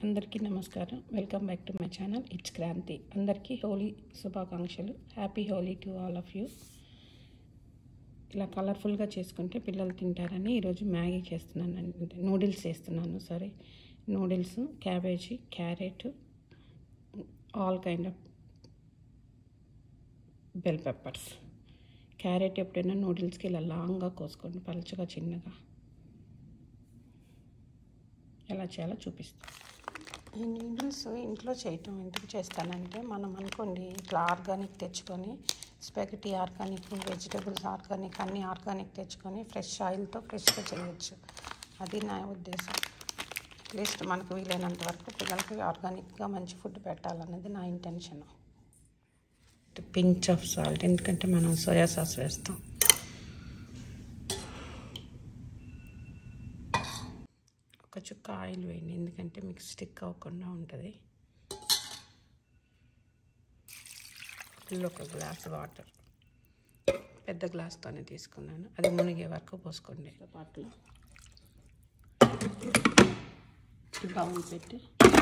అందరికీ నమస్కారం welcome back to my channel it's Kranthi అందరికీ హోలీ శుభాకాంక్షలు happy Holi to all of you ఇలా కలర్ఫుల్గా చేసుకుంటే పిల్లలు తింటారని ఈరోజు మ్యాగీ చేస్తున్నాను అంటే నూడిల్స్ చేస్తున్నాను sorry noodles cabbage carrot all kind of bell peppers carrot ఎప్పుడైనా నూడిల్స్కి ఇలా లాంగ్గా కోసుకోండి పలుచగా చిన్నగా ఎలా చేయాలో చూపిస్తాను ఈ నూడిల్స్ ఇంట్లో చేయటం ఎందుకు చేస్తానంటే మనం అనుకోండి ఇట్లా ఆర్గానిక్ తెచ్చుకొని స్పెగటీ ఆర్గానిక్ వెజిటబుల్స్ ఆర్గానిక్ అన్ని ఆర్గానిక్ తెచ్చుకొని ఫ్రెష్ ఆయిల్తో ఫ్రెష్గా చేయొచ్చు అది నా ఉద్దేశం అట్లీస్ట్ మనకు వీలైనంత వరకు పిల్లలకి ఆర్గానిక్గా మంచి ఫుడ్ పెట్టాలన్నది నా ఇంటెన్షన్ పించ్ ఆఫ్ సాల్ట్ ఎందుకంటే మనం సోయా సాస్ వేస్తాం ఒక చుక్క ఆయిల్ వేయండి ఎందుకంటే మీకు స్టిక్ అవ్వకుండా ఉంటుంది ఒక గ్లాస్ వాటర్ పెద్ద గ్లాస్తోనే తీసుకున్నాను అది మునిగే వరకు పోసుకోండి పాటలో బౌల్ పెట్టి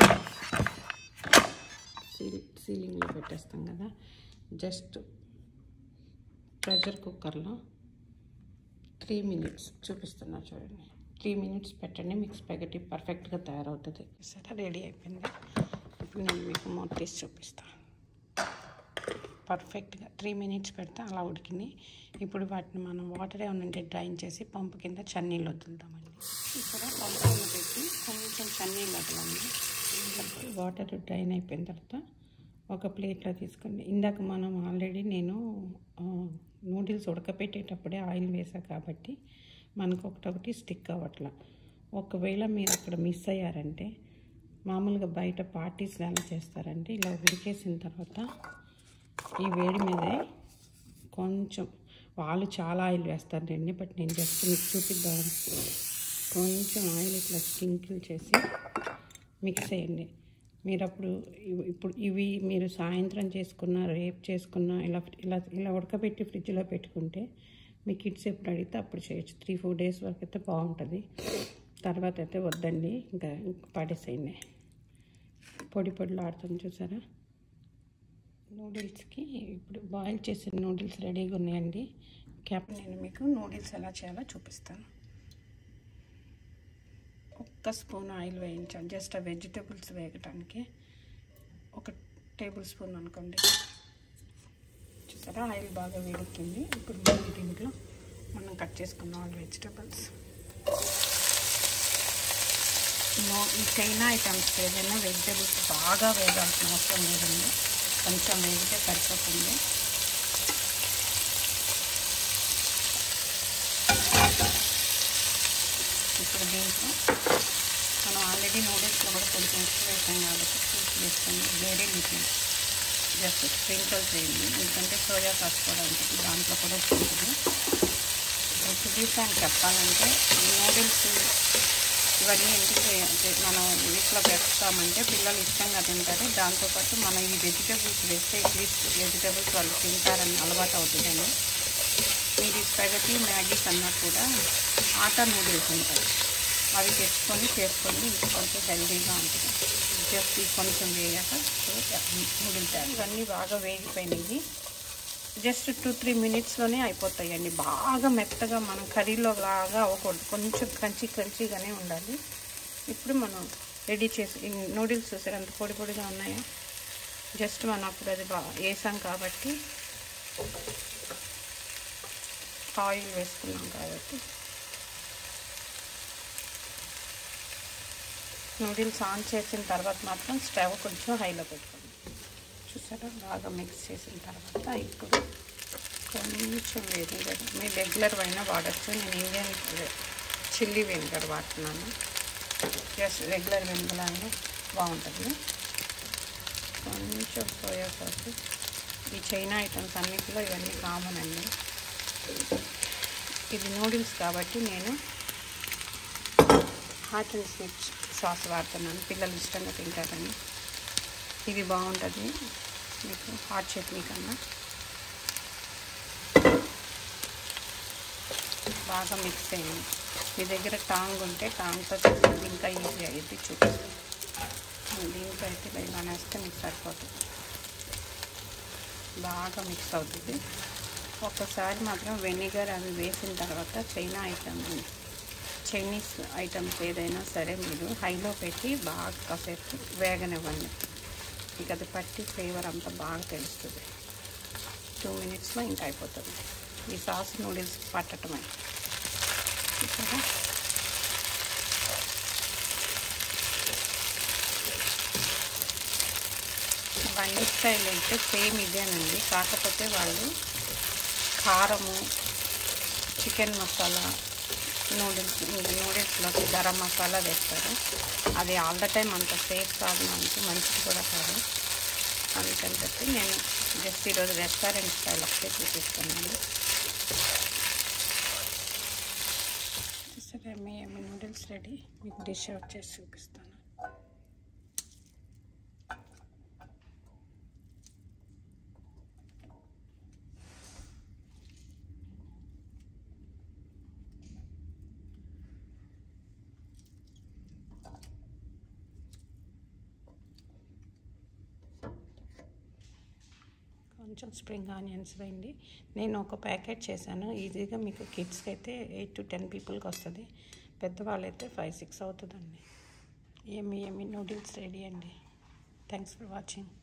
సీల్ సీలింగ్లో పెట్టేస్తాం కదా జస్ట్ ప్రెషర్ కుక్కర్లో త్రీ మినిట్స్ చూపిస్తున్నా చూడండి త్రీ మినిట్స్ పెట్టండి మీకు స్పెగటీ పర్ఫెక్ట్గా తయారవుతుంది సరే రెడీ అయిపోయింది ఇప్పుడు నేను మీకు మూత తీసి చూపిస్తాను పర్ఫెక్ట్గా త్రీ మినిట్స్ పెడితే అలా ఉడికింది ఇప్పుడు వాటిని మనం వాటర్ ఏమైనా ఉంటే డ్రైన్ చేసి పంపు కింద చన్నీళ్ళు వదులుతామండి ఇక్కడ పంపు పెట్టి కొంచెం చన్నీళ్ళు వదలండి వాటర్ డ్రైన్ అయిపోయిన తర్వాత ఒక ప్లేట్లో తీసుకోండి ఇందాక మనం ఆల్రెడీ నేను నూడిల్స్ ఉడకపెట్టేటప్పుడే ఆయిల్ వేసా కాబట్టి మనకు ఒకటొకటి స్టిక్ అవ్వట్లా ఒకవేళ మీరు అక్కడ మిస్ అయ్యారంటే మామూలుగా బయట పార్టీస్ ఎలా చేస్తారంటే ఇలా ఉడికేసిన తర్వాత ఈ వేడి మీదే కొంచెం వాళ్ళు చాలా ఆయిల్ వేస్తారండి బట్ నేను జస్ట్ మీకు చూపిద్దాం కొంచెం ఆయిల్ ఇట్లా స్ప్రింకిల్ చేసి మిక్స్ చేయండి మీరు అప్పుడు ఇప్పుడు ఇవి మీరు సాయంత్రం చేసుకున్న రేపు చేసుకున్న ఇలా ఇలా ఇలా ఉడకబెట్టి ఫ్రిడ్జ్లో పెట్టుకుంటే మీ కిడ్స్ ఎప్పుడు అడిగితే అప్పుడు చేయొచ్చు త్రీ ఫోర్ డేస్ వరకు అయితే బాగుంటుంది తర్వాత అయితే వద్దండి ఇంకా పడేసేయండి పొడి పొడిలో ఆడుతుంది చూసారా నూడిల్స్కి ఇప్పుడు బాయిల్ చేసిన నూడిల్స్ రెడీగా ఉన్నాయండి క్యాప్ నేను మీకు నూడిల్స్ ఎలా చేయాలో చూపిస్తాను ఒక్క స్పూన్ ఆయిల్ వేయించాను జస్ట్ ఆ వెజిటబుల్స్ వేయటానికి ఒక టేబుల్ స్పూన్ అనుకోండి చూసారా ఆయిల్ బాగా వేడెక్కింది ఇప్పుడు మళ్ళీ దీంట్లో మనం కట్ చేసుకున్న ఆల్ వెజిటబుల్స్ నో ఈ చైనా ఐటమ్స్ ఏదైనా వెజిటబుల్స్ బాగా వేగాల్సిన అవసరం లేదండి కొంచెం వేగితే సరిపోతుంది ఇప్పుడు దీంట్లో మనం ఆల్రెడీ నూడిల్స్లో కూడా కొంచెం ఉప్పు వేసాం కాబట్టి చూసి వేసుకొని వేరే లిక్విడ్ జస్ట్ స్ప్రింకిల్ చేయండి ఎందుకంటే సోయా సాస్ కూడా ఉంటుంది దాంట్లో కూడా ఉప్పు ఉంటుంది ఉప్పు తీసాను చెప్పాలంటే నూడిల్స్ ఇవన్నీ ఎందుకు మనం వీటిలో పెడతామంటే పిల్లలు ఇష్టంగా తింటారు దాంతోపాటు మనం ఈ వెజిటేబుల్స్ వేస్తే అట్లీస్ట్ వెజిటేబుల్స్ వాళ్ళు తింటారని అలవాటు అవుతుందండి మీరు స్పెగటీ మ్యాగీస్ అన్నా కూడా ఆటా నూడిల్స్ ఉంటాయి అవి తెచ్చుకొని చేసుకొని కొంచెం హెల్దీగా ఉంటుంది జస్ట్ కొంచెం వేయాక నూడిల్స్ ఇవన్నీ బాగా వేగిపోయినాయి జస్ట్ టూ త్రీ మినిట్స్లోనే అయిపోతాయండి బాగా మెత్తగా మనం కర్రీలో లాగా అవ్వకూడదు కొంచెం క్రంచీ క్రంచీగానే ఉండాలి ఇప్పుడు మనం రెడీ చేసి నూడిల్స్ చూసారు అంత పొడి పొడిగా ఉన్నాయా జస్ట్ మనం అప్పుడు అది బాగా వేసాం కాబట్టి ఆయిల్ వేసుకున్నాం కాబట్టి నూడిల్స్ ఆన్ చేసిన తర్వాత మాత్రం స్టవ్ కొంచెం హైలో పెట్టుకోండి చూసారా బాగా మిక్స్ చేసిన తర్వాత ఇప్పుడు కొంచెం వెనిగర్ మీరు రెగ్యులర్ అయినా వాడచ్చు నేను ఇండియన్ చిల్లీ వెనిగర్ వాడుతున్నాను జస్ట్ రెగ్యులర్ వెనిగర్ అయినా బాగుంటుంది కొంచెం సోయా సాస్ ఈ చైనా ఐటమ్స్ అన్నిటిలో ఇవన్నీ కామన్ అండి ఇది నూడిల్స్ కాబట్టి నేను హాట్ అండ్ స్వీట్ సాస్ వాడుతున్నాను పిల్లలు ఇష్టంగా తింటారని ఇది బాగుంటుంది మీకు హాట్ చట్నీ కన్నా బాగా మిక్స్ అయ్యింది మీ దగ్గర టాంగ్ ఉంటే టాంగ్తో చేసేది ఇంకా ఈజీ అయ్యింది చూపిస్తాను చేతితో అయితే ఇలా వేస్తే మీకు సరిపోతుంది బాగా మిక్స్ అవుతుంది ఒక్కసారి మాత్రం వెనిగర్ అవి వేసిన తర్వాత చైనా ఐటమ్ చైనీస్ ఐటమ్స్ ఏదైనా సరే మీరు హైలో పెట్టి బాగా కాసేపు వేగనివ్వండి ఇక అది పట్టి ఫ్లేవర్ అంతా బాగా తెలుస్తుంది టూ మినిట్స్లో ఇంకా అయిపోతుంది ఈ సాస్ నూడిల్స్ పట్టడమే ఇక్కడ బండి స్టైల్ అయితే సేమ్ ఇదేనండి కాకపోతే వాళ్ళు కారము చికెన్ మసాలా నూడిల్స్ నూడిల్స్లోకి గరం మసాలా వేస్తారు అది ఆల్ ద టైం అంత సేఫ్ కాదు మనకి మంచిది కూడా కాదు అందుకని చెప్పి నేను జస్ట్ ఈరోజు రెస్టారెంట్ స్టైల్ ఒకటే చూపిస్తున్నాను సరే మీ మీ నూడిల్స్ రెడీ మీకు డిష్ అవుట్ చేసి చూపిస్తాను కొంచెం స్ప్రింగ్ ఆనియన్స్ వేయండి నేను ఒక ప్యాకెట్ చేశాను ఈజీగా మీకు కిడ్స్కి అయితే ఎయిట్ టు టెన్ పీపుల్కి వస్తుంది పెద్దవాళ్ళైతే ఫైవ్ సిక్స్ అవుతుందండి ఏమి ఏమి నూడిల్స్ రెడీ అండి థ్యాంక్స్ ఫర్ వాచింగ్